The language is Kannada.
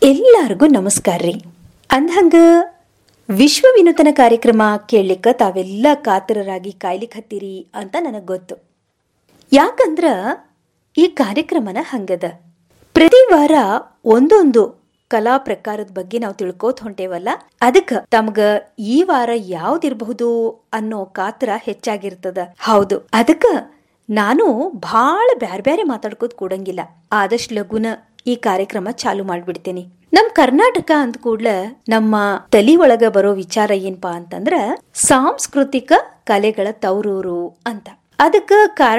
ಎಲ್ಲರಿಗೂ ನಮಸ್ಕಾರ ರೀ ಅಂದ್ಹಂಗ ವಿಶ್ವ ವಿನೂತನ ಕಾರ್ಯಕ್ರಮ ಕೇಳಲಿಕ್ಕೆ ತಾವೆಲ್ಲ ಕಾತರರಾಗಿ ಕಾಯ್ಲಿಕ್ಕೆ ಹತ್ತೀರಿ ಅಂತ ನನಗೆ ಗೊತ್ತು ಯಾಕಂದ್ರ ಈ ಕಾರ್ಯಕ್ರಮನ ಹಂಗದ ಪ್ರತಿ ವಾರ ಒಂದೊಂದು ಕಲಾ ಪ್ರಕಾರದ ಬಗ್ಗೆ ನಾವು ತಿಳ್ಕೋತ ಹೊಂಟೇವಲ್ಲ ಅದಕ್ಕ ತಮ್ಗ ಈ ವಾರ ಯಾವ್ದಿರಬಹುದು ಅನ್ನೋ ಕಾತರ ಹೆಚ್ಚಾಗಿರ್ತದ ಹೌದು ಅದಕ್ಕ ನಾನು ಭಾಳ ಬ್ಯಾರೆ ಬ್ಯಾರೆ ಮಾತಾಡ್ಕೋತ ಕೂಡಂಗಿಲ್ಲ ಆದಷ್ಟು ಲಗುನ ಈ ಕಾರ್ಯಕ್ರಮ ಚಾಲು ಮಾಡ್ಬಿಡ್ತೇನೆ ನಮ್ ಕರ್ನಾಟಕ ಅಂದ ಕೂಡ್ಲ ನಮ್ಮ ತಲಿ ಒಳಗ ಬರೋ ವಿಚಾರ ಏನ್ಪಾ ಅಂತಂದ್ರ ಸಾಂಸ್ಕೃತಿಕ ಕಲೆಗಳ ತವರೂರು ಅಂತ ಅದಕ್ಕ ಕಾರಣ